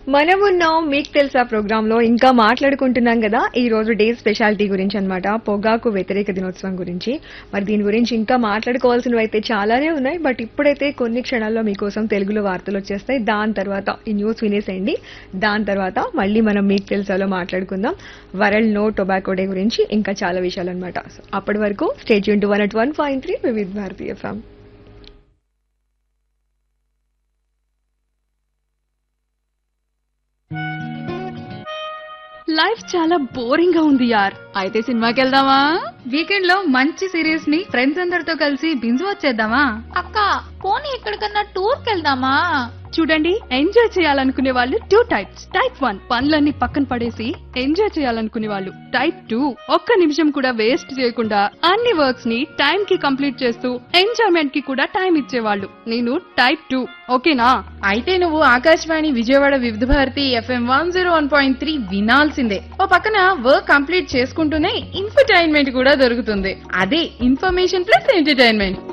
మనమున్నాం మీకు తెలుసా ప్రోగ్రామ్ లో ఇంకా మాట్లాడుకుంటున్నాం కదా ఈ రోజు డే స్పెషాలిటీ గురించి అన్నమాట పొగాకు వ్యతిరేక దినోత్సవం గురించి మరి దీని గురించి ఇంకా మాట్లాడుకోవాల్సినవి అయితే చాలానే ఉన్నాయి బట్ ఇప్పుడైతే కొన్ని క్షణాల్లో మీకోసం తెలుగులో వార్తలు వచ్చేస్తాయి దాని తర్వాత ఈ న్యూస్ వినేసేయండి దాని తర్వాత మళ్ళీ మనం మీకు తెలుసాలో మాట్లాడుకుందాం వరల్డ్ నో టొబాకో డే గురించి ఇంకా చాలా విషయాలు అనమాట అప్పటి వరకు stage to one at one point three Vividha Bharatiya ఫ్యామ్ లైఫ్ చాలా బోరింగ్ గా ఉంది యార్ అయితే సినిమాకి వెళ్దామా వీకెండ్ లో మంచి సిరీస్ ని ఫ్రెండ్స్ అందరితో కలిసి బింజు వచ్చేద్దామా అక్క పోనీ ఎక్కడికన్నా టూర్ కెళ్దామా చూడండి ఎంజాయ్ చేయాలనుకునే వాళ్ళు టూ టైప్స్ టైప్ వన్ పనులన్నీ పక్కన పడేసి ఎంజాయ్ చేయాలనుకునే వాళ్ళు టైప్ టూ ఒక్క నిమిషం కూడా వేస్ట్ చేయకుండా అన్ని వర్క్స్ ని టైం కి కంప్లీట్ చేస్తూ ఎంజాయ్మెంట్ కి కూడా టైం ఇచ్చేవాళ్ళు నేను టైప్ టూ ఓకేనా అయితే నువ్వు Akashvani Vijayawada Vividha Bharati FM one zero one point three వినాల్సిందే ఓ పక్కన వర్క్ కంప్లీట్ చేసుకుంటూనే ఇన్ఫర్టైన్మెంట్ కూడా దొరుకుతుంది అదే ఇన్ఫర్మేషన్ ప్లస్ ఎంటర్టైన్మెంట్